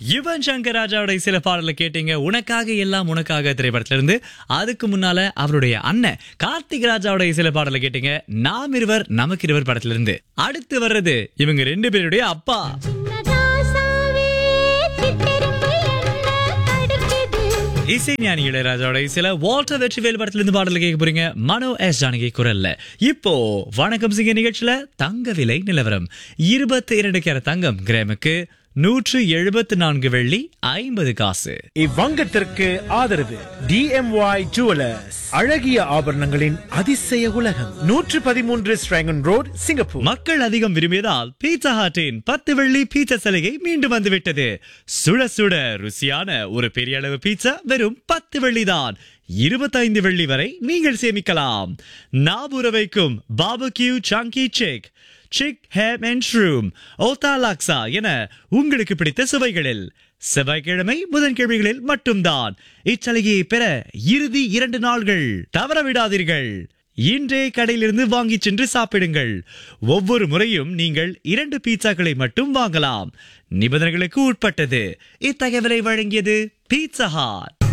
யுவன் சங்கர் ராஜாவுடைய சில பாடலை கேட்டீங்க உனக்காக எல்லாம் உனக்காக திரைப்படத்துல இருந்து அதுக்கு முன்னால அவருடைய அண்ணன் கார்த்திக் ராஜாவுடைய சில பாடலை கேட்டீங்க நாம் இருவர் நமக்கு இருவர் படத்துல இருந்து அடுத்து வர்றது இவங்க ரெண்டு பேருடைய அப்பா சின்னதாசாவே சிட்டெரும்பு என்ன கடுக்குது இசைஞானி இளையராஜாவுடைய சில வால்டர் வெற்றிவேல் படத்துல இருந்து பாடல கேட்க போறீங்க மனோ எஸ் ஜானகி குரல்ல இப்போ வணக்கம் சிங்க நிகழ்ச்சியில தங்க விலை நிலவரம் இருபத்தி இரண்டு கேர தங்கம் கிராமுக்கு நூற்று எழுபத்தி நான்கு வெள்ளி ஐம்பது காசு இவ்வங்கத்திற்கு ஆதரவு டிஎம்ஒய் ஜுவலர்ஸ் அழகிய ஆபரணங்களின் அதிசய உலகம் நூற்று பதிமூன்று ஸ்ட்ராங்கன் ரோட் சிங்கப்பூர் மக்கள் அதிகம் விரும்பியதால் பீட்சா ஹாட்டின் பத்து வெள்ளி பீட்சா சலுகை மீண்டும் வந்துவிட்டது சுட சுட ருசியான ஒரு பெரிய அளவு பீட்சா வெறும் பத்து வெள்ளி தான் இருபத்தைந்து வெள்ளி வரை நீங்கள் சேமிக்கலாம் நாபுர வைக்கும் பாபக்யூ சாங்கி செக் சிக் ஹேம் அண்ட் ஷ்ரூம் ஓத்தா லாக்ஸா என உங்களுக்கு பிடித்த சுவைகளில் செவ்வாய்க்கிழமை புதன்கிழமைகளில் மட்டும்தான் இச்சலுகையை பெற இறுதி இரண்டு நாள்கள் தவற விடாதீர்கள் இன்றே கடையிலிருந்து வாங்கி சென்று சாப்பிடுங்கள் ஒவ்வொரு முறையும் நீங்கள் இரண்டு பீட்சாக்களை மட்டும் வாங்கலாம் நிபந்தனைகளுக்கு உட்பட்டது இத்தகவலை வழங்கியது பீட்சா ஹாட்